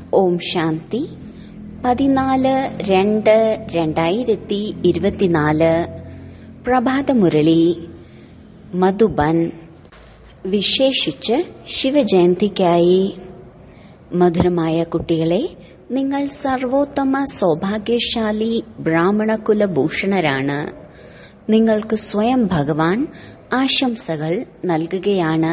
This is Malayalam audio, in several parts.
ഓം ശാന്തി പതിനാല് രണ്ട് രണ്ടായിരത്തി ഇരുപത്തിനാല് പ്രഭാതമുരളി മധുബൻ വിശേഷിച്ച് ശിവജയന്തിക്കായി മധുരമായ കുട്ടികളെ നിങ്ങൾ സർവോത്തമ സൗഭാഗ്യശാലി ബ്രാഹ്മണകുല ഭൂഷണരാണ് നിങ്ങൾക്ക് സ്വയം ഭഗവാൻ ആശംസകൾ നൽകുകയാണ്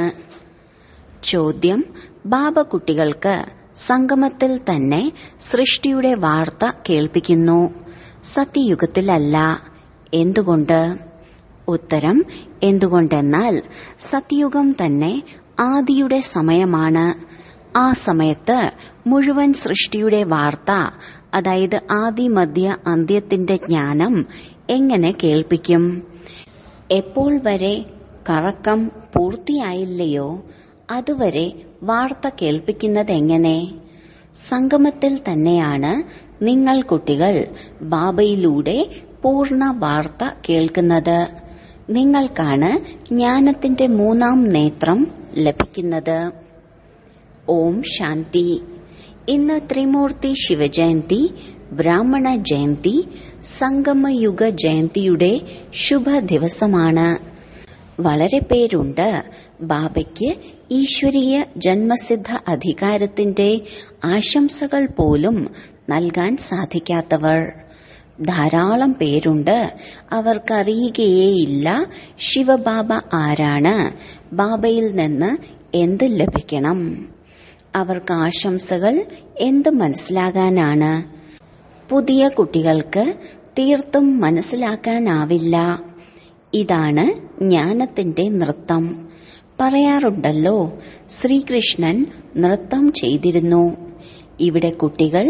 ചോദ്യം ബാബ കുട്ടികൾക്ക് സംഗമത്തിൽ തന്നെ സൃഷ്ടിയുടെ വാർത്ത കേൾപ്പിക്കുന്നു സത്യയുഗത്തിലല്ല എന്തുകൊണ്ട് ഉത്തരം എന്തുകൊണ്ടെന്നാൽ സത്യയുഗം തന്നെ ആദിയുടെ സമയമാണ് ആ സമയത്ത് മുഴുവൻ സൃഷ്ടിയുടെ വാർത്ത അതായത് ആദി മധ്യ അന്ത്യത്തിന്റെ ജ്ഞാനം എങ്ങനെ കേൾപ്പിക്കും എപ്പോൾ വരെ കറക്കം പൂർത്തിയായില്ലയോ അതുവരെ വാർത്ത കേൾപ്പിക്കുന്നതെങ്ങനെ സംഗമത്തിൽ തന്നെയാണ് നിങ്ങൾ കുട്ടികൾ ബാബയിലൂടെ പൂർണ്ണ വാർത്ത കേൾക്കുന്നത് നിങ്ങൾക്കാണ് ജ്ഞാനത്തിന്റെ മൂന്നാം നേത്രം ലഭിക്കുന്നത് ഓം ശാന്തി ഇന്ന് ത്രിമൂർത്തി ശിവജയന്തി ബ്രാഹ്മണ ജയന്തി സംഗമയുഗ ജയന്തിയുടെ ശുഭ ദിവസമാണ് വളരെ പേരുണ്ട് ബാബയ്ക്ക് ഈശ്വരീയ ജന്മസിദ്ധ അധികാരത്തിന്റെ ആശംസകൾ പോലും നൽകാൻ സാധിക്കാത്തവർ ധാരാളം പേരുണ്ട് അവർക്കറിയുകയേയില്ല ശിവബാബ ആരാണ് ബാബയിൽ നിന്ന് എന്ത് ലഭിക്കണം അവർക്ക് ആശംസകൾ എന്ത് മനസ്സിലാകാനാണ് പുതിയ കുട്ടികൾക്ക് തീർത്തും മനസ്സിലാക്കാനാവില്ല ഇതാണ് ജ്ഞാനത്തിന്റെ നൃത്തം പറയാറുണ്ടല്ലോ ശ്രീകൃഷ്ണൻ നൃത്തം ചെയ്തിരുന്നു ഇവിടെ കുട്ടികൾ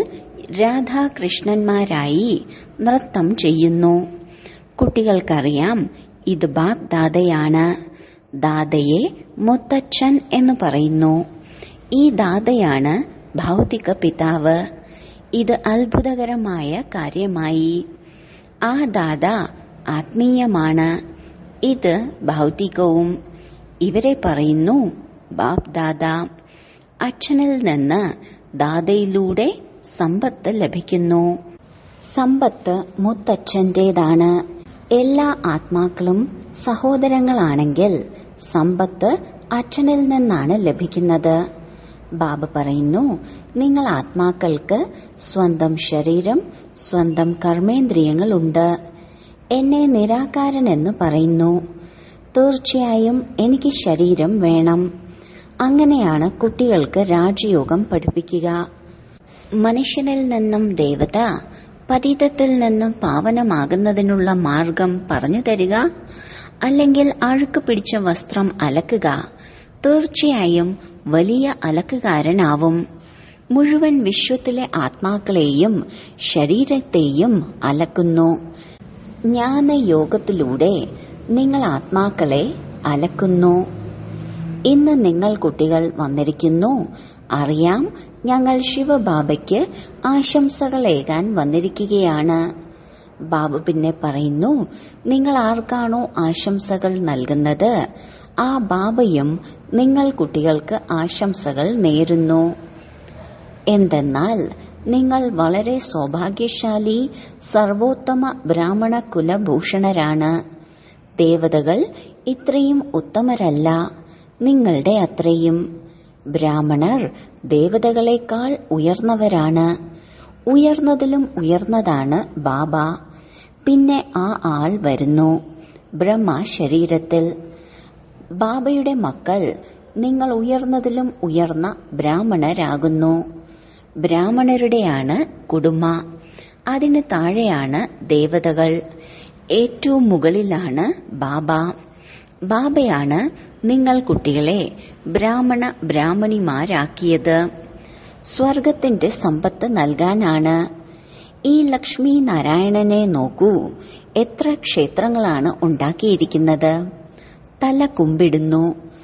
രാധാകൃഷ്ണന്മാരായി നൃത്തം ചെയ്യുന്നു കുട്ടികൾക്കറിയാം ഇത് ബാബ് ദാദയാണ് ദാദയെ മുത്തച്ഛൻ എന്ന് പറയുന്നു ഈ ദാദയാണ് ഭൗതിക പിതാവ് ഇത് അത്ഭുതകരമായ കാര്യമായി ആ ദാദ ആത്മീയമാണ് ഇത് ഭൗതികവും ഇവരെ പറയുന്നു ബാബ് ദാദ അച്ഛനിൽ നിന്ന് ദാദയിലൂടെ സമ്പത്ത് ലഭിക്കുന്നു സമ്പത്ത് മുത്തച്ഛന്റേതാണ് എല്ലാ ആത്മാക്കളും സഹോദരങ്ങളാണെങ്കിൽ സമ്പത്ത് അച്ഛനിൽ നിന്നാണ് ലഭിക്കുന്നത് ബാബ പറയുന്നു നിങ്ങൾ ആത്മാക്കൾക്ക് സ്വന്തം ശരീരം സ്വന്തം കർമ്മേന്ദ്രിയങ്ങളുണ്ട് എന്നെ നിരാകാരൻ എന്ന് പറയുന്നു തീർച്ചയായും എനിക്ക് ശരീരം വേണം അങ്ങനെയാണ് കുട്ടികൾക്ക് രാജയോഗം പഠിപ്പിക്കുക മനുഷ്യനിൽ നിന്നും ദേവത പതീതത്തിൽ നിന്നും പാവനമാകുന്നതിനുള്ള മാർഗം പറഞ്ഞു തരിക അല്ലെങ്കിൽ അഴുക്ക് പിടിച്ച വസ്ത്രം അലക്കുക തീർച്ചയായും വലിയ അലക്കുകാരനാവും മുഴുവൻ വിശ്വത്തിലെ ആത്മാക്കളെയും ശരീരത്തെയും അലക്കുന്നു ജ്ഞാനയോഗത്തിലൂടെ നിങ്ങൾ ആത്മാക്കളെ അലക്കുന്നു ഇന്ന് നിങ്ങൾ കുട്ടികൾ വന്നിരിക്കുന്നു അറിയാം ഞങ്ങൾ ശിവബാബയ്ക്ക് ആശംസകളേകാൻ വന്നിരിക്കുകയാണ് ബാബു പിന്നെ പറയുന്നു നിങ്ങൾ ആർക്കാണോ ആശംസകൾ നൽകുന്നത് ആ ബാബയും നിങ്ങൾ കുട്ടികൾക്ക് ആശംസകൾ നേരുന്നു എന്തെന്നാൽ നിങ്ങൾ വളരെ സൗഭാഗ്യശാലി സർവോത്തമ ബ്രാഹ്മണ കുലഭൂഷണരാണ് ദേവതകൾ ഇത്രയും ഉത്തമരല്ല നിങ്ങളുടെ അത്രയും ബ്രാഹ്മണർ ദേവതകളെക്കാൾ ഉയർന്നവരാണ് ഉയർന്നതിലും ഉയർന്നതാണ് ബാബ പിന്നെ ആ ആൾ വരുന്നു ബ്രഹ്മ ശരീരത്തിൽ ബാബയുടെ മക്കൾ നിങ്ങൾ ഉയർന്നതിലും ഉയർന്ന ബ്രാഹ്മണരാകുന്നു ബ്രാഹ്മണരുടെയാണ് കുടുംബ അതിന് താഴെയാണ് ദേവതകൾ ഏറ്റവും മുകളിലാണ് ബാബ ബാബയാണ് നിങ്ങൾ കുട്ടികളെ ബ്രാഹ്മണ ബ്രാഹ്മണിമാരാക്കിയത് സ്വർഗത്തിന്റെ സമ്പത്ത് നൽകാനാണ് ഈ ലക്ഷ്മി നാരായണനെ നോക്കൂ എത്ര ക്ഷേത്രങ്ങളാണ് ഉണ്ടാക്കിയിരിക്കുന്നത് തല കുമ്പിടുന്നു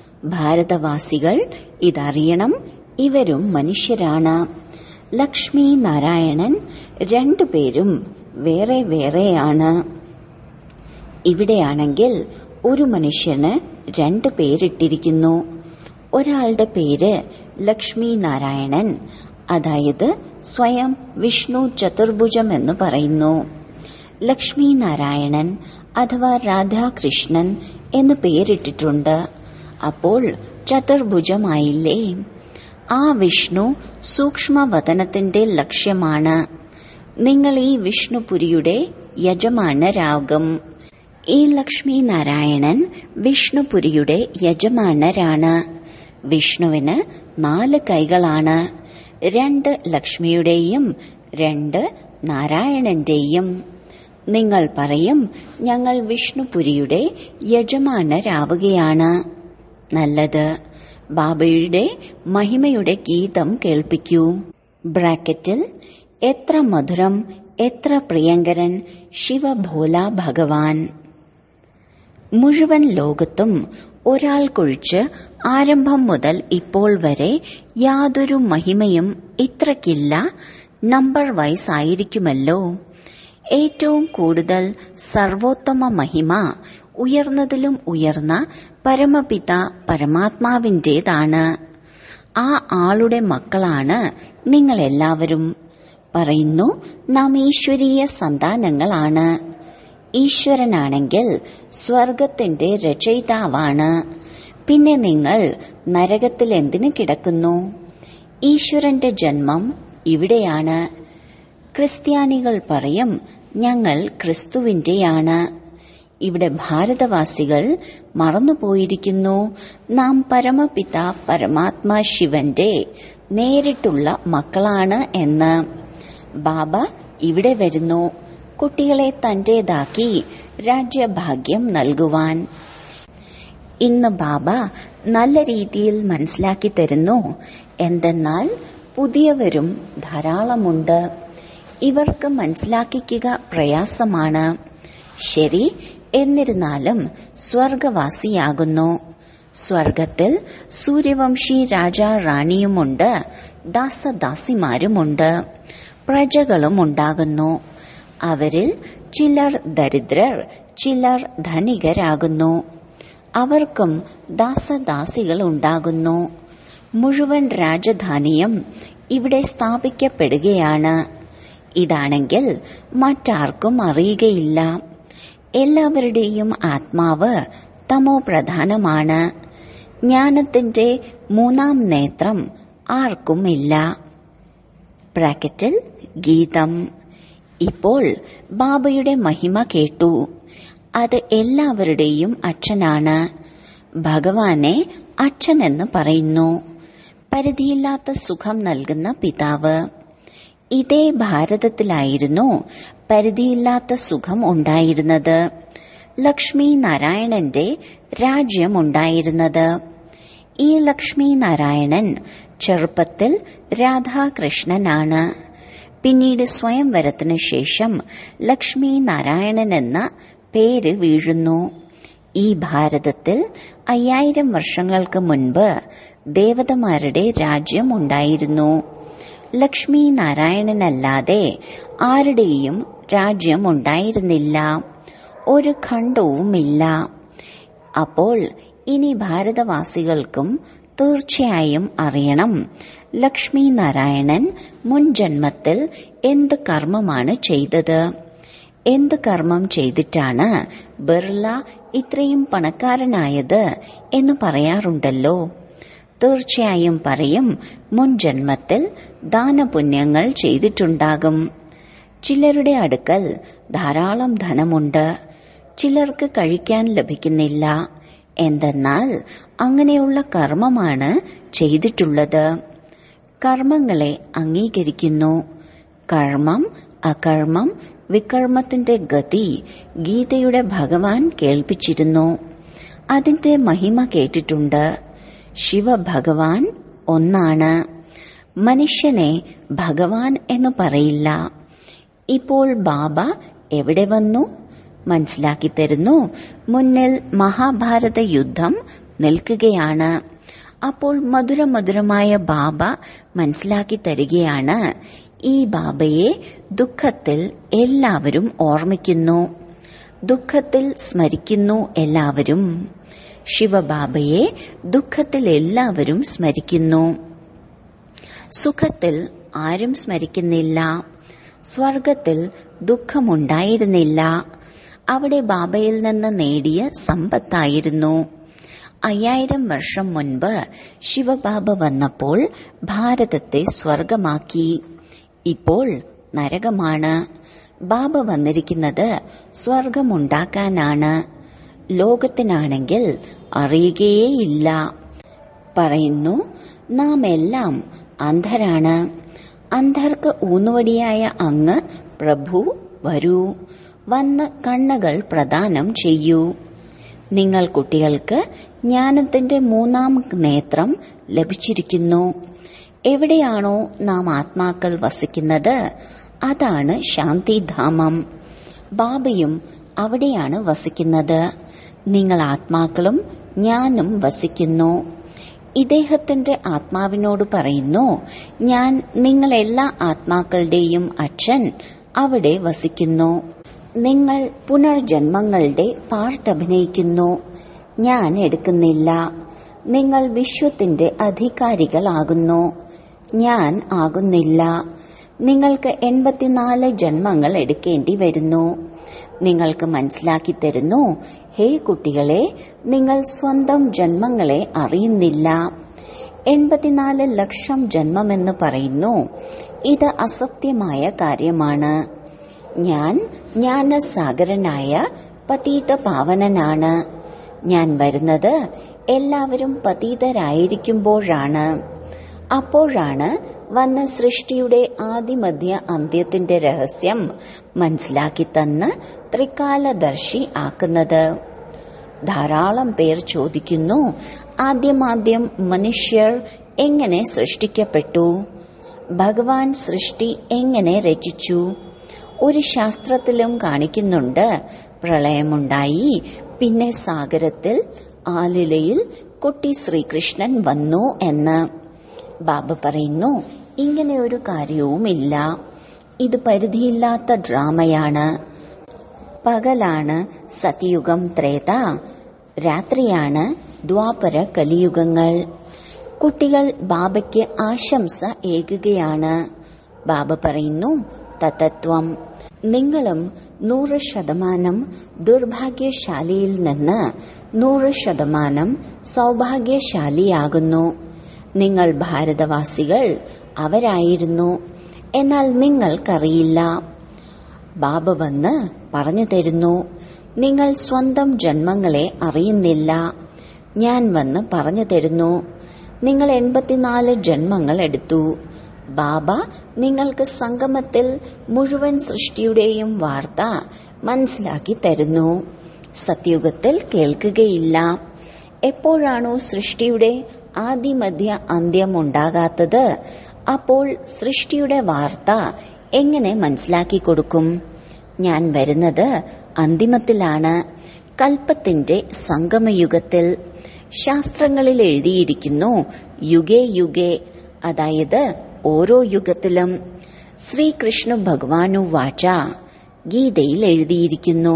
ഭാരതവാസികൾ ഇതറിയണം ഇവരും മനുഷ്യരാണ് ലക്ഷ്മി നാരായണൻ രണ്ടുപേരും വേറെ വേറെയാണ് ഇവിടെയാണെങ്കിൽ ഒരു മനുഷ്യന് രണ്ട് പേരിട്ടിരിക്കുന്നു ഒരാളുടെ പേര് ലക്ഷ്മി നാരായണൻ അതായത് സ്വയം വിഷ്ണു ചതുർഭുജം എന്ന് പറയുന്നു ലക്ഷ്മി നാരായണൻ അഥവാ രാധാകൃഷ്ണൻ എന്ന് പേരിട്ടിട്ടുണ്ട് അപ്പോൾ ചതുർഭുജമായില്ലേ ആ വിഷ്ണു സൂക്ഷ്മവതനത്തിന്റെ ലക്ഷ്യമാണ് നിങ്ങൾ ഈ വിഷ്ണുപുരിയുടെ യജമാനരാകും ഈ ലക്ഷ്മി നാരായണൻ വിഷ്ണുപുരിയുടെ യജമാനരാണ് വിഷ്ണുവിന് നാല് കൈകളാണ് രണ്ട് ലക്ഷ്മിയുടെയും രണ്ട് നാരായണന്റെയും നിങ്ങൾ പറയും ഞങ്ങൾ വിഷ്ണുപുരിയുടെ യജമാനരാവുകയാണ് നല്ലത് ബാബയുടെ മഹിമയുടെ ഗീതം കേൾപ്പിക്കൂ ബ്രാക്കറ്റിൽ എത്ര മധുരം എത്ര പ്രിയങ്കരൻ ശിവഭോല ഭഗവാൻ മുഴുവൻ ലോകത്തും ഒരാൾക്കൊഴിച്ച് ആരംഭം മുതൽ ഇപ്പോൾ വരെ യാതൊരു മഹിമയും ഇത്രക്കില്ല നമ്പർ വൈസ് ആയിരിക്കുമല്ലോ ഏറ്റവും കൂടുതൽ സർവോത്തമ മഹിമ ഉയർന്നതിലും ഉയർന്ന പരമപിത പരമാത്മാവിന്റേതാണ് ആ ആളുടെ മക്കളാണ് നിങ്ങളെല്ലാവരും പറയുന്നു നാം ഈശ്വരീയ സന്താനങ്ങളാണ് ഈശ്വരനാണെങ്കിൽ സ്വർഗത്തിന്റെ രചയിതാവാണ് പിന്നെ നിങ്ങൾ നരകത്തിൽ എന്തിനു കിടക്കുന്നു ഈശ്വരന്റെ ജന്മം ഇവിടെയാണ് ക്രിസ്ത്യാനികൾ പറയും ഞങ്ങൾ ക്രിസ്തുവിന്റെയാണ് ഇവിടെ ഭാരതവാസികൾ മറന്നുപോയിരിക്കുന്നു നാം പരമപിത പരമാത്മാ ശിവന്റെ നേരിട്ടുള്ള മക്കളാണ് എന്ന് ബാബ ഇവിടെ വരുന്നു കുട്ടികളെ തന്റേതാക്കി രാജ്യഭാഗ്യം നൽകുവാൻ ഇന്ന് ബാബ നല്ല രീതിയിൽ മനസ്സിലാക്കി തരുന്നു എന്തെന്നാൽ പുതിയവരും ധാരാളമുണ്ട് ഇവർക്ക് മനസ്സിലാക്കിക്കുക പ്രയാസമാണ് ശരി എന്നിരുന്നാലും സ്വർഗവാസിയാകുന്നു സ്വർഗത്തിൽ സൂര്യവംശി രാജ റാണിയുമുണ്ട് ദാസദാസിമാരുമുണ്ട് പ്രജകളും ഉണ്ടാകുന്നു അവരിൽ ചിലർ ദരിദ്രർ ചിലർ ധനികരാകുന്നു അവർക്കും ദാസദാസികൾ ഉണ്ടാകുന്നു മുഴുവൻ രാജധാനിയും ഇവിടെ സ്ഥാപിക്കപ്പെടുകയാണ് ഇതാണെങ്കിൽ മറ്റാർക്കും അറിയുകയില്ല എല്ലാവരുടെയും ആത്മാവ് തമോ പ്രധാനമാണ് ജ്ഞാനത്തിന്റെ മൂന്നാം നേത്രം ആർക്കുമില്ല ബ്രാക്കറ്റിൽ ഗീതം ഇപ്പോൾ ബാബയുടെ മഹിമ കേട്ടു അത് എല്ലാവരുടെയും അച്ഛനാണ് ഭഗവാനെ അച്ഛനെന്ന് പറയുന്നു പരിധിയില്ലാത്ത സുഖം നൽകുന്ന പിതാവ് ഇതേ ഭാരതത്തിലായിരുന്നു പരിധിയില്ലാത്ത സുഖം ഉണ്ടായിരുന്നത് ലക്ഷ്മി നാരായണന്റെ രാജ്യം ഉണ്ടായിരുന്നത് ഈ ലക്ഷ്മി നാരായണൻ ചെറുപ്പത്തിൽ രാധാകൃഷ്ണനാണ് പിന്നീട് സ്വയംവരത്തിനു ശേഷം ലക്ഷ്മി നാരായണൻ എന്ന പേര് വീഴുന്നു ഈ ഭാരതത്തിൽ അയ്യായിരം വർഷങ്ങൾക്ക് മുൻപ് ദേവതമാരുടെ രാജ്യം ഉണ്ടായിരുന്നു ലക്ഷ്മി നാരായണനല്ലാതെ ആരുടെയും രാജ്യം ഉണ്ടായിരുന്നില്ല ഒരു ഖണ്ഡവുമില്ല അപ്പോൾ ഇനി ഭാരതവാസികൾക്കും തീർച്ചയായും അറിയണം ലക്ഷ്മി നാരായണൻ മുൻ ജന്മത്തിൽ എന്ത് കർമ്മമാണ് ചെയ്തത് എന്ത് കർമ്മം ചെയ്തിട്ടാണ് ബിർള ഇത്രയും പണക്കാരനായത് എന്ന് പറയാറുണ്ടല്ലോ തീർച്ചയായും പറയും മുൻ ജന്മത്തിൽ ദാനപുണ്യങ്ങൾ ചെയ്തിട്ടുണ്ടാകും ചിലരുടെ അടുക്കൽ ധാരാളം ധനമുണ്ട് ചിലർക്ക് കഴിക്കാൻ ലഭിക്കുന്നില്ല എന്തെന്നാൽ അങ്ങനെയുള്ള കർമ്മമാണ് ചെയ്തിട്ടുള്ളത് കർമ്മങ്ങളെ അംഗീകരിക്കുന്നു കർമ്മം അകർമ്മം വികർമ്മത്തിന്റെ ഗതി ഗീതയുടെ ഭഗവാൻ കേൾപ്പിച്ചിരുന്നു അതിന്റെ മഹിമ കേട്ടിട്ടുണ്ട് ശിവഭഗവാൻ ഒന്നാണ് മനുഷ്യനെ ഭഗവാൻ എന്ന് പറയില്ല ഇപ്പോൾ ബാബ എവിടെ വന്നു മനസ്സിലാക്കി തരുന്നു മുന്നിൽ മഹാഭാരത യുദ്ധം നിൽക്കുകയാണ് അപ്പോൾ മധുരമധുരമായ ബാബ മനസ്സിലാക്കി തരികയാണ് ഈ ബാബയെ ദുഃഖത്തിൽ എല്ലാവരും ഓർമ്മിക്കുന്നു ദുഃഖത്തിൽ സ്മരിക്കുന്നു എല്ലാവരും ശിവബാബയെ ദുഃഖത്തിൽ എല്ലാവരും സ്മരിക്കുന്നു സുഖത്തിൽ ആരും സ്മരിക്കുന്നില്ല സ്വർഗത്തിൽ ദുഃഖമുണ്ടായിരുന്നില്ല അവിടെ ബാബയിൽ നിന്ന് നേടിയ സമ്പത്തായിരുന്നു അയ്യായിരം വർഷം മുൻപ് ശിവബാബ വന്നപ്പോൾ ഭാരതത്തെ സ്വർഗമാക്കി ഇപ്പോൾ നരകമാണ് ബാബ വന്നിരിക്കുന്നത് സ്വർഗമുണ്ടാക്കാനാണ് ലോകത്തിനാണെങ്കിൽ അറിയുകയേയില്ല പറയുന്നു നാം എല്ലാം അന്ധരാണ് അന്ധർക്ക് ഊന്നുവടിയായ അങ്ങ് പ്രഭു വരൂ വന്ന് കണ്ണുകൾ പ്രദാനം ചെയ്യൂ നിങ്ങൾ കുട്ടികൾക്ക് ജ്ഞാനത്തിന്റെ മൂന്നാം നേത്രം ലഭിച്ചിരിക്കുന്നു എവിടെയാണോ നാം ആത്മാക്കൾ വസിക്കുന്നത് അതാണ് ശാന്തിധാമം ബാബയും അവിടെയാണ് വസിക്കുന്നത് നിങ്ങൾ ആത്മാക്കളും ഞാനും വസിക്കുന്നു ഇദ്ദേഹത്തിന്റെ ആത്മാവിനോട് പറയുന്നു ഞാൻ നിങ്ങളെല്ലാ ആത്മാക്കളുടെയും അച്ഛൻ അവിടെ വസിക്കുന്നു നിങ്ങൾ പുനർജന്മങ്ങളുടെ പാർട്ട് അഭിനയിക്കുന്നു ഞാൻ എടുക്കുന്നില്ല നിങ്ങൾ വിശ്വത്തിന്റെ അധികാരികളാകുന്നു ഞാൻ ആകുന്നില്ല നിങ്ങൾക്ക് എൺപത്തിനാല് ജന്മങ്ങൾ എടുക്കേണ്ടി വരുന്നു നിങ്ങൾക്ക് മനസ്സിലാക്കി തരുന്നു ഹേ കുട്ടികളെ നിങ്ങൾ സ്വന്തം ജന്മങ്ങളെ അറിയുന്നില്ല എൺപത്തിനാല് ലക്ഷം ജന്മമെന്ന് പറയുന്നു ഇത് അസത്യമായ കാര്യമാണ് ഞാൻ ജ്ഞാനസാഗരനായ പതീത പാവനനാണ് ഞാൻ വരുന്നത് എല്ലാവരും പതീതരായിരിക്കുമ്പോഴാണ് അപ്പോഴാണ് വന്ന് സൃഷ്ടിയുടെ ആദിമധ്യ അന്ത്യത്തിന്റെ രഹസ്യം മനസ്സിലാക്കി തന്ന് ത്രികാലദർശി ആക്കുന്നത് ധാരാളം പേർ ചോദിക്കുന്നു ആദ്യമാദ്യം മനുഷ്യർ എങ്ങനെ സൃഷ്ടിക്കപ്പെട്ടു ഭഗവാൻ സൃഷ്ടി എങ്ങനെ രചിച്ചു ഒരു ശാസ്ത്രത്തിലും കാണിക്കുന്നുണ്ട് പ്രളയമുണ്ടായി പിന്നെ സാഗരത്തിൽ ആലിലയിൽ കുട്ടി ശ്രീകൃഷ്ണൻ വന്നു എന്ന് ബാബ പറയുന്നു ഇങ്ങനെ ഒരു കാര്യവുമില്ല ഇത് പരിധിയില്ലാത്ത ഡ്രാമയാണ് പകലാണ് സത്യയുഗം ത്രേത രാത്രിയാണ് ദ്വാപര കലിയുഗങ്ങൾ കുട്ടികൾ ബാബയ്ക്ക് ആശംസ ഏകുകയാണ് ബാബ പറയുന്നു തത്തത്വം നിങ്ങളും നൂറ് ശതമാനം ദുർഭാഗ്യശാലിയിൽ നിന്ന് നൂറ് ശതമാനം സൗഭാഗ്യശാലിയാകുന്നു നിങ്ങൾ ഭാരതവാസികൾ അവരായിരുന്നു എന്നാൽ നിങ്ങൾക്കറിയില്ല ബാബ വന്ന് പറഞ്ഞു തരുന്നു നിങ്ങൾ സ്വന്തം ജന്മങ്ങളെ അറിയുന്നില്ല ഞാൻ വന്ന് പറഞ്ഞു തരുന്നു നിങ്ങൾ എൺപത്തിനാല് ജന്മങ്ങൾ എടുത്തു ബാബ നിങ്ങൾക്ക് സംഗമത്തിൽ മുഴുവൻ സൃഷ്ടിയുടെയും വാർത്ത മനസ്സിലാക്കി തരുന്നു സത്യുഗത്തിൽ കേൾക്കുകയില്ല എപ്പോഴാണോ സൃഷ്ടിയുടെ ആദിമധ്യ അന്ത്യം ഉണ്ടാകാത്തത് അപ്പോൾ സൃഷ്ടിയുടെ വാർത്ത എങ്ങനെ മനസ്സിലാക്കി കൊടുക്കും ഞാൻ വരുന്നത് അന്തിമത്തിലാണ് കൽപ്പത്തിന്റെ സംഗമയുഗത്തിൽ ശാസ്ത്രങ്ങളിൽ എഴുതിയിരിക്കുന്നു യുഗേ യുഗേ അതായത് ഓരോ യുഗത്തിലും ശ്രീകൃഷ്ണ ഭഗവാനു വാച ഗീതയിൽ എഴുതിയിരിക്കുന്നു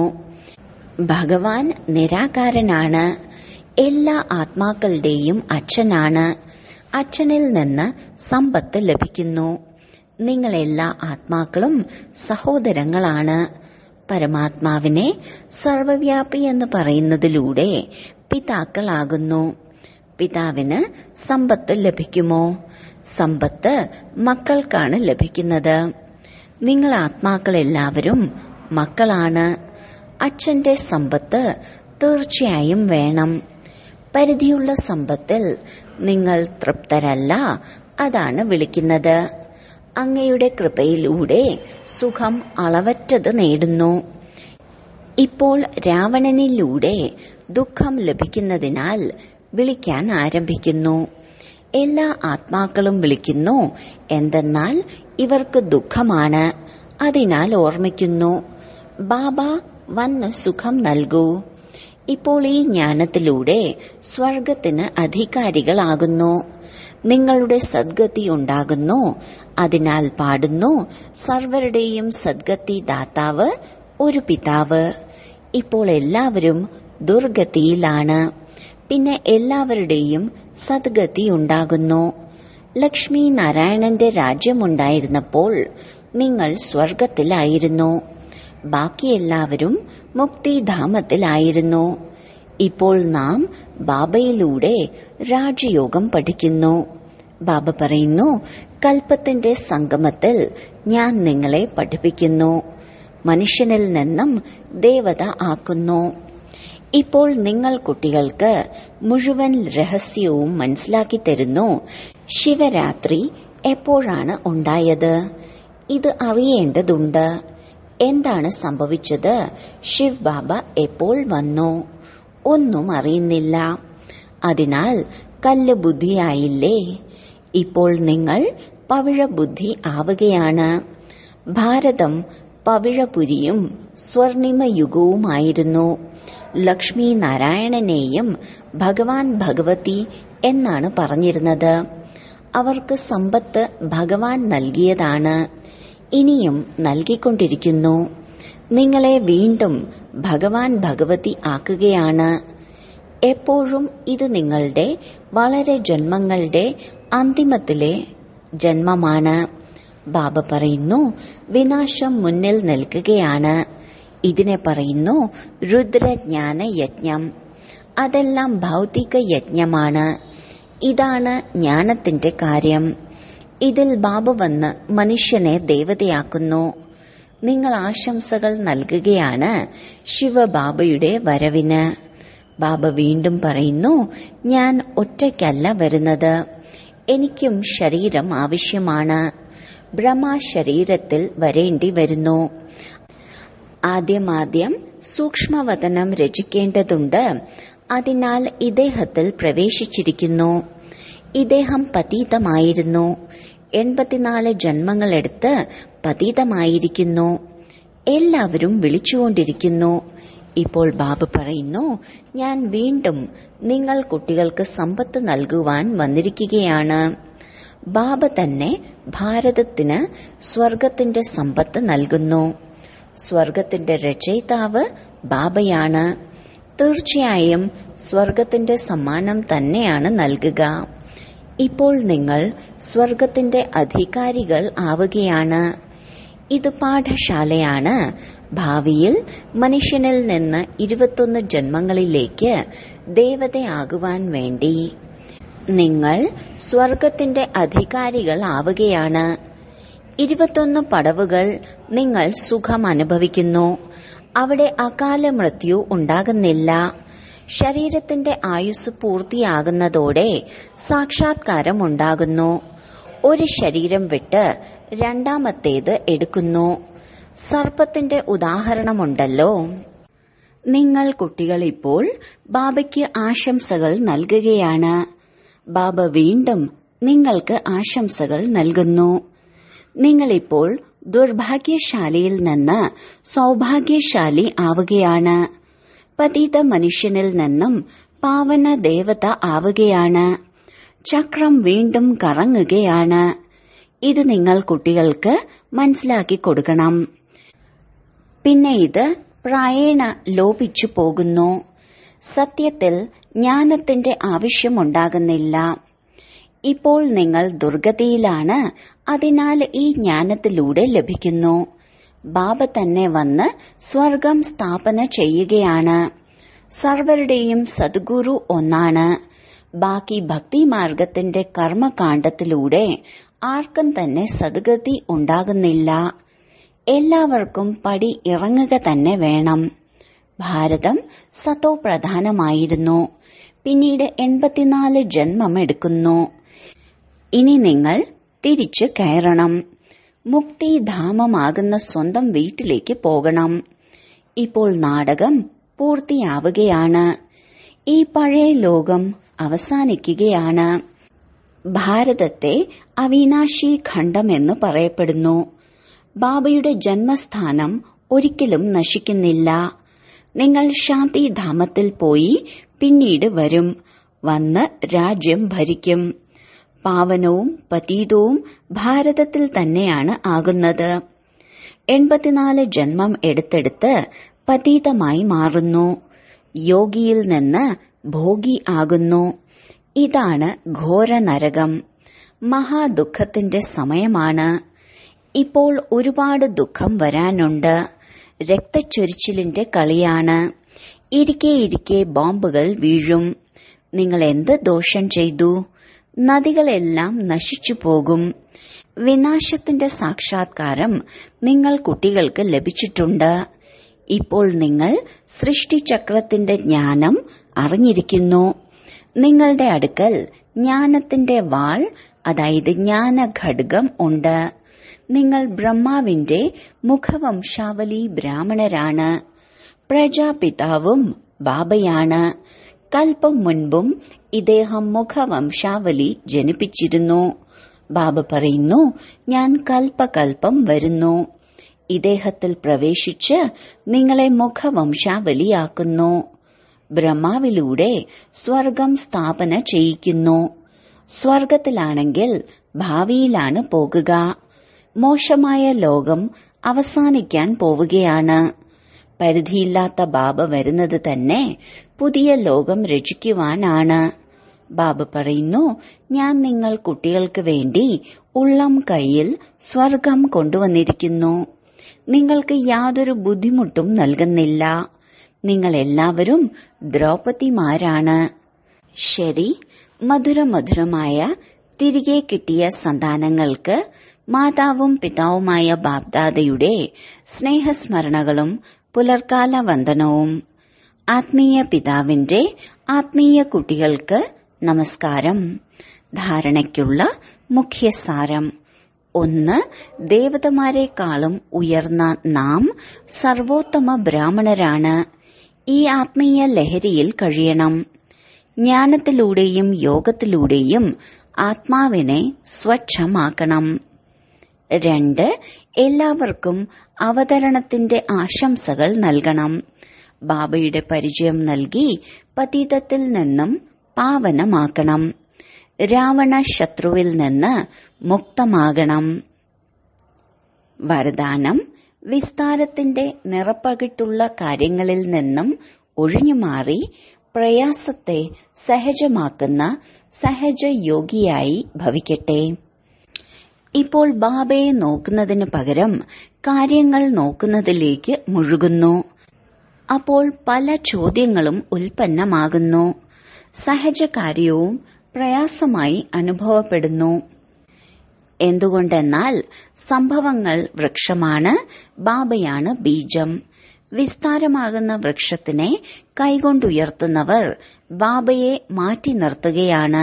ഭഗവാൻ നിരാകാരനാണ് എല്ലാ ആത്മാക്കളുടെയും അച്ഛനാണ് അച്ഛനിൽ നിന്ന് സമ്പത്ത് ലഭിക്കുന്നു നിങ്ങളെല്ലാ ആത്മാക്കളും സഹോദരങ്ങളാണ് പരമാത്മാവിനെ സർവവ്യാപി എന്ന് പറയുന്നതിലൂടെ പിതാക്കളാകുന്നു പിതാവിന് സമ്പത്ത് ലഭിക്കുമോ സമ്പത്ത് മക്കൾക്കാണ് ലഭിക്കുന്നത് നിങ്ങൾ ആത്മാക്കളെല്ലാവരും മക്കളാണ് അച്ഛന്റെ സമ്പത്ത് തീർച്ചയായും വേണം പരിധിയുള്ള സമ്പത്തിൽ നിങ്ങൾ തൃപ്തരല്ല അതാണ് വിളിക്കുന്നത് അങ്ങയുടെ കൃപയിലൂടെ സുഖം അളവറ്റത് നേടുന്നു ഇപ്പോൾ രാവണനിലൂടെ ദുഃഖം ലഭിക്കുന്നതിനാൽ വിളിക്കാൻ ആരംഭിക്കുന്നു എല്ലാ ആത്മാക്കളും വിളിക്കുന്നു എന്തെന്നാൽ ഇവർക്ക് ദുഃഖമാണ് അതിനാൽ ഓർമ്മിക്കുന്നു ബാബ വന്ന് സുഖം നൽകൂ ഇപ്പോൾ ഈ ജ്ഞാനത്തിലൂടെ സ്വർഗത്തിന് അധികാരികളാകുന്നു നിങ്ങളുടെ സദ്ഗതി ഉണ്ടാകുന്നു അതിനാൽ പാടുന്നു സർവരുടെയും സദ്ഗതി ദാതാവ് ഒരു പിതാവ് ഇപ്പോൾ എല്ലാവരും ദുർഗതിയിലാണ് പിന്നെ എല്ലാവരുടെയും സദ്ഗതി ഉണ്ടാകുന്നു ലക്ഷ്മി നാരായണന്റെ രാജ്യമുണ്ടായിരുന്നപ്പോൾ നിങ്ങൾ സ്വർഗത്തിലായിരുന്നു ബാക്കിയെല്ലാവരും മുക്തിധാമത്തിലായിരുന്നു ഇപ്പോൾ നാം ബാബയിലൂടെ രാജയോഗം പഠിക്കുന്നു ബാബ പറയുന്നു കൽപ്പത്തിന്റെ സംഗമത്തിൽ ഞാൻ നിങ്ങളെ പഠിപ്പിക്കുന്നു മനുഷ്യനിൽ നിന്നും ദേവത ആക്കുന്നു ഇപ്പോൾ നിങ്ങൾ കുട്ടികൾക്ക് മുഴുവൻ രഹസ്യവും മനസ്സിലാക്കി തരുന്നു ശിവരാത്രി എപ്പോഴാണ് ഉണ്ടായത് ഇത് അറിയേണ്ടതുണ്ട് എന്താണ് സംഭവിച്ചത് ശിവ് ബാബ എപ്പോൾ വന്നു ഒന്നും അറിയുന്നില്ല അതിനാൽ കല്ല് ബുദ്ധിയായില്ലേ ഇപ്പോൾ നിങ്ങൾ പവിഴ ബുദ്ധി ആവുകയാണ് ഭാരതം പവിഴപുരിയും സ്വർണിമയുഗവുമായിരുന്നു ലക്ഷ്മി നാരായണനെയും ഭഗവാൻ ഭഗവതി എന്നാണ് പറഞ്ഞിരുന്നത് അവർക്ക് സമ്പത്ത് ഭഗവാൻ നൽകിയതാണ് ഇനിയും നൽകിക്കൊണ്ടിരിക്കുന്നു നിങ്ങളെ വീണ്ടും ഭഗവാൻ ഭഗവതി ആക്കുകയാണ് എപ്പോഴും ഇത് നിങ്ങളുടെ വളരെ ജന്മങ്ങളുടെ അന്തിമത്തിലെ ജന്മമാണ് ബാബ പറയുന്നു വിനാശം മുന്നിൽ നിൽക്കുകയാണ് ഇതിനെ പറയുന്നു രുദ്രജ്ഞാന യജ്ഞം അതെല്ലാം ഭൗതിക യജ്ഞമാണ് ഇതാണ് ജ്ഞാനത്തിന്റെ കാര്യം ഇതിൽ ബാബ വന്ന് മനുഷ്യനെ ദേവതയാക്കുന്നു നിങ്ങൾ ആശംസകൾ നൽകുകയാണ് ശിവബാബയുടെ വരവിന് ബാബ വീണ്ടും പറയുന്നു ഞാൻ ഒറ്റയ്ക്കല്ല വരുന്നത് എനിക്കും ശരീരം ആവശ്യമാണ് ബ്രഹ്മ ശരീരത്തിൽ വരേണ്ടി വരുന്നു ആദ്യമാദ്യം സൂക്ഷ്മവതനം രചിക്കേണ്ടതുണ്ട് അതിനാൽ ഇദ്ദേഹത്തിൽ പ്രവേശിച്ചിരിക്കുന്നു ഇദ്ദേഹം പതീതമായിരുന്നു എൺപത്തിനാല് ജന്മങ്ങളെടുത്ത് പതീതമായിരിക്കുന്നു എല്ലാവരും വിളിച്ചുകൊണ്ടിരിക്കുന്നു ഇപ്പോൾ ബാബ പറയുന്നു ഞാൻ വീണ്ടും നിങ്ങൾ കുട്ടികൾക്ക് സമ്പത്ത് നൽകുവാൻ വന്നിരിക്കുകയാണ് ബാബ തന്നെ ഭാരതത്തിന് സ്വർഗത്തിന്റെ സമ്പത്ത് നൽകുന്നു സ്വർഗത്തിന്റെ രചയിതാവ് ബാബയാണ് തീർച്ചയായും സ്വർഗത്തിന്റെ സമ്മാനം തന്നെയാണ് നൽകുക ഇപ്പോൾ നിങ്ങൾ സ്വർഗത്തിന്റെ അധികാരികൾ ആവുകയാണ് ഇത് പാഠശാലയാണ് ഭാവിയിൽ മനുഷ്യനിൽ നിന്ന് ഇരുപത്തൊന്ന് ജന്മങ്ങളിലേക്ക് ദേവതയാകുവാൻ വേണ്ടി നിങ്ങൾ സ്വർഗത്തിന്റെ അധികാരികൾ ആവുകയാണ് ഇരുപത്തൊന്ന് പടവുകൾ നിങ്ങൾ സുഖം അനുഭവിക്കുന്നു അവിടെ അകാല മൃത്യു ഉണ്ടാകുന്നില്ല ശരീരത്തിന്റെ ആയുസ് പൂർത്തിയാകുന്നതോടെ സാക്ഷാത്കാരം ഉണ്ടാകുന്നു ഒരു ശരീരം വിട്ട് രണ്ടാമത്തേത് എടുക്കുന്നു സർപ്പത്തിന്റെ ഉദാഹരണമുണ്ടല്ലോ നിങ്ങൾ കുട്ടികൾ ഇപ്പോൾ ബാബയ്ക്ക് ആശംസകൾ നൽകുകയാണ് ബാബ വീണ്ടും നിങ്ങൾക്ക് ആശംസകൾ നൽകുന്നു നിങ്ങളിപ്പോൾ ദുർഭാഗ്യശാലിയിൽ നിന്ന് സൗഭാഗ്യശാലി ആവുകയാണ് പതിത മനുഷ്യനിൽ നിന്നും പാവന ദേവത ആവുകയാണ് ചക്രം വീണ്ടും കറങ്ങുകയാണ് ഇത് നിങ്ങൾ കുട്ടികൾക്ക് മനസ്സിലാക്കി കൊടുക്കണം പിന്നെ ഇത് പ്രായേണ ലോപിച്ചു പോകുന്നു സത്യത്തിൽ ജ്ഞാനത്തിന്റെ ആവശ്യമുണ്ടാകുന്നില്ല ഇപ്പോൾ നിങ്ങൾ ദുർഗതിയിലാണ് അതിനാൽ ഈ ജ്ഞാനത്തിലൂടെ ലഭിക്കുന്നു ബാബ തന്നെ വന്ന് സ്വർഗം സ്ഥാപന ചെയ്യുകയാണ് സർവരുടെയും സദ്ഗുരു ഒന്നാണ് ബാക്കി ഭക്തിമാർഗത്തിന്റെ കർമ്മകാണ്ഡത്തിലൂടെ ആർക്കും തന്നെ സദ്ഗതി ഉണ്ടാകുന്നില്ല എല്ലാവർക്കും പടി ഇറങ്ങുക തന്നെ വേണം ഭാരതം സത്തോ പ്രധാനമായിരുന്നു പിന്നീട് എൺപത്തിനാല് ജന്മം എടുക്കുന്നു ഇനി നിങ്ങൾ തിരിച്ചു കയറണം മുക്തിധാമമാകുന്ന സ്വന്തം വീട്ടിലേക്ക് പോകണം ഇപ്പോൾ നാടകം പൂർത്തിയാവുകയാണ് ഈ പഴയ ലോകം അവസാനിക്കുകയാണ് ഭാരതത്തെ അവിനാശി ഖണ്ഡം എന്ന് പറയപ്പെടുന്നു ബാബയുടെ ജന്മസ്ഥാനം ഒരിക്കലും നശിക്കുന്നില്ല നിങ്ങൾ ശാന്തിധാമത്തിൽ പോയി പിന്നീട് വരും വന്ന് രാജ്യം ഭരിക്കും പാവനവും പതീതവും ഭാരതത്തിൽ തന്നെയാണ് ആകുന്നത് എൺപത്തിനാല് ജന്മം എടുത്തെടുത്ത് പതീതമായി മാറുന്നു യോഗിയിൽ നിന്ന് ഭോഗി ആകുന്നു ഇതാണ് ഘോര നരകം മഹാദുഃഖത്തിന്റെ സമയമാണ് ഇപ്പോൾ ഒരുപാട് ദുഃഖം വരാനുണ്ട് രക്തച്ചൊരിച്ചിലിന്റെ കളിയാണ് ഇരിക്കെ ഇരിക്കെ ബോംബുകൾ വീഴും നിങ്ങൾ എന്ത് ദോഷം ചെയ്തു നദികളെല്ലാം നശിച്ചു പോകും വിനാശത്തിന്റെ സാക്ഷാത്കാരം നിങ്ങൾ കുട്ടികൾക്ക് ലഭിച്ചിട്ടുണ്ട് ഇപ്പോൾ നിങ്ങൾ സൃഷ്ടിചക്രത്തിന്റെ ജ്ഞാനം അറിഞ്ഞിരിക്കുന്നു നിങ്ങളുടെ അടുക്കൽ ജ്ഞാനത്തിന്റെ വാൾ അതായത് ജ്ഞാന ഘടകം ഉണ്ട് നിങ്ങൾ ബ്രഹ്മാവിന്റെ മുഖവംശാവലി ബ്രാഹ്മണരാണ് പ്രജാപിതാവും ബാബയാണ് കൽപ്പം മുൻപും ഇദ്ദേഹം മുഖവംശാവലി ജനിപ്പിച്ചിരുന്നു ബാബ പറയുന്നു ഞാൻ കൽപ്പകൽപ്പം വരുന്നു ഇദ്ദേഹത്തിൽ പ്രവേശിച്ച് നിങ്ങളെ മുഖവംശാവലിയാക്കുന്നു ബ്രഹ്മാവിലൂടെ സ്വർഗം സ്ഥാപന ചെയ്യിക്കുന്നു സ്വർഗത്തിലാണെങ്കിൽ ഭാവിയിലാണ് പോകുക മോശമായ ലോകം അവസാനിക്കാൻ പോവുകയാണ് പരിധിയില്ലാത്ത ബാബ വരുന്നത് തന്നെ പുതിയ ലോകം രചിക്കുവാനാണ് ബാബ പറയുന്നു ഞാൻ നിങ്ങൾ കുട്ടികൾക്ക് വേണ്ടി ഉള്ളം കൈയിൽ സ്വർഗം കൊണ്ടുവന്നിരിക്കുന്നു നിങ്ങൾക്ക് യാതൊരു ബുദ്ധിമുട്ടും നൽകുന്നില്ല നിങ്ങൾ എല്ലാവരും ദ്രൗപതിമാരാണ് ശരി മധുരമധുരമായ തിരികെ കിട്ടിയ സന്താനങ്ങൾക്ക് മാതാവും പിതാവുമായ ബാബ്ദാദയുടെ സ്നേഹസ്മരണകളും പുലർക്കാല വന്ദനവും ആത്മീയ പിതാവിന്റെ ആത്മീയ കുട്ടികൾക്ക് നമസ്കാരം ധാരണയ്ക്കുള്ള മുഖ്യസാരം ഒന്ന് ദേവതമാരെക്കാളും ഉയർന്ന നാം സർവോത്തമ ബ്രാഹ്മണരാണ് ഈ ആത്മീയ ലഹരിയിൽ കഴിയണം ജ്ഞാനത്തിലൂടെയും യോഗത്തിലൂടെയും ആത്മാവിനെ സ്വച്ഛമാക്കണം രണ്ട് എല്ലാവർക്കും അവതരണത്തിന്റെ ആശംസകൾ നൽകണം ബാബയുടെ പരിചയം നൽകി പതീതത്തിൽ നിന്നും പാവനമാക്കണം രാവണ ശത്രുവിൽ നിന്ന് മുക്തമാകണം വരദാനം വിസ്താരത്തിന്റെ നിറപ്പകിട്ടുള്ള കാര്യങ്ങളിൽ നിന്നും ഒഴിഞ്ഞുമാറി പ്രയാസത്തെ സഹജമാക്കുന്ന സഹജയോഗിയായി ഭവിക്കട്ടെ ഇപ്പോൾ ബാബയെ നോക്കുന്നതിന് പകരം കാര്യങ്ങൾ നോക്കുന്നതിലേക്ക് മുഴുകുന്നു അപ്പോൾ പല ചോദ്യങ്ങളും ഉൽപ്പന്നമാകുന്നു സഹജകാര്യവും പ്രയാസമായി അനുഭവപ്പെടുന്നു എന്തുകൊണ്ടെന്നാൽ സംഭവങ്ങൾ വൃക്ഷമാണ് ബാബയാണ് ബീജം വിസ്താരമാകുന്ന വൃക്ഷത്തിനെ കൈകൊണ്ടുയർത്തുന്നവർ ബാബയെ മാറ്റി നിർത്തുകയാണ്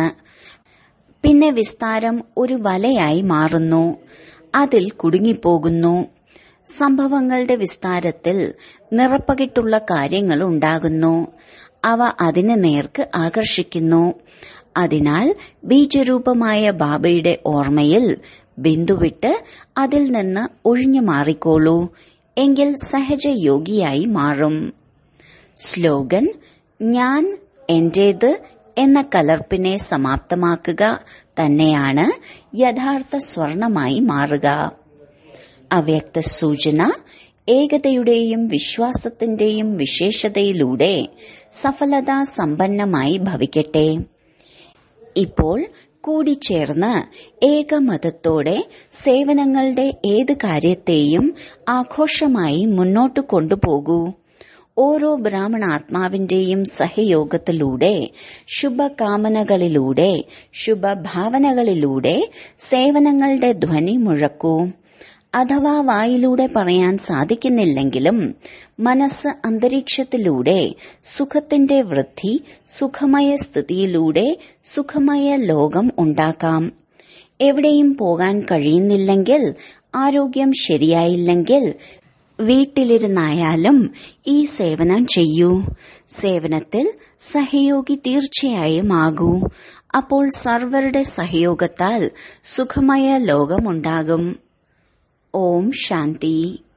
പിന്നെ വിസ്താരം ഒരു വലയായി മാറുന്നു അതിൽ കുടുങ്ങിപ്പോകുന്നു സംഭവങ്ങളുടെ വിസ്താരത്തിൽ നിറപ്പകിട്ടുള്ള കാര്യങ്ങൾ ഉണ്ടാകുന്നു അവ അതിന് നേർക്ക് ആകർഷിക്കുന്നു അതിനാൽ ബീജരൂപമായ ബാബയുടെ ഓർമ്മയിൽ ബിന്ദുവിട്ട് അതിൽ നിന്ന് ഒഴിഞ്ഞു മാറിക്കോളൂ എങ്കിൽ സഹജയോഗിയായി മാറും സ്ലോഗൻ ഞാൻ എന്റേത് എന്ന കലർപ്പിനെ സമാപ്തമാക്കുക തന്നെയാണ് യഥാർത്ഥ സ്വർണമായി മാറുക അവ്യക്ത സൂചന ഏകതയുടെയും വിശ്വാസത്തിന്റെയും വിശേഷതയിലൂടെ സഫലതാ സമ്പന്നമായി ഭവിക്കട്ടെ ഇപ്പോൾ കൂടിച്ചേർന്ന് ഏകമതത്തോടെ സേവനങ്ങളുടെ ഏത് കാര്യത്തെയും ആഘോഷമായി മുന്നോട്ട് കൊണ്ടുപോകൂ ഓരോ ബ്രാഹ്മണാത്മാവിന്റെയും സഹയോഗത്തിലൂടെ ശുഭകാമനകളിലൂടെ ശുഭഭാവനകളിലൂടെ സേവനങ്ങളുടെ ധ്വനി മുഴക്കൂ അഥവാ വായിലൂടെ പറയാൻ സാധിക്കുന്നില്ലെങ്കിലും മനസ്സ് അന്തരീക്ഷത്തിലൂടെ സുഖത്തിന്റെ വൃദ്ധി സുഖമയ സ്ഥിതിയിലൂടെ സുഖമയ ലോകം ഉണ്ടാക്കാം എവിടെയും പോകാൻ കഴിയുന്നില്ലെങ്കിൽ ആരോഗ്യം ശരിയായില്ലെങ്കിൽ വീട്ടിലിരുന്നായാലും ഈ സേവനം ചെയ്യൂ സേവനത്തിൽ സഹയോഗി തീർച്ചയായും ആകൂ അപ്പോൾ സർവരുടെ സഹയോഗത്താൽ സുഖമയ ലോകമുണ്ടാകും ഓം ശാന്തി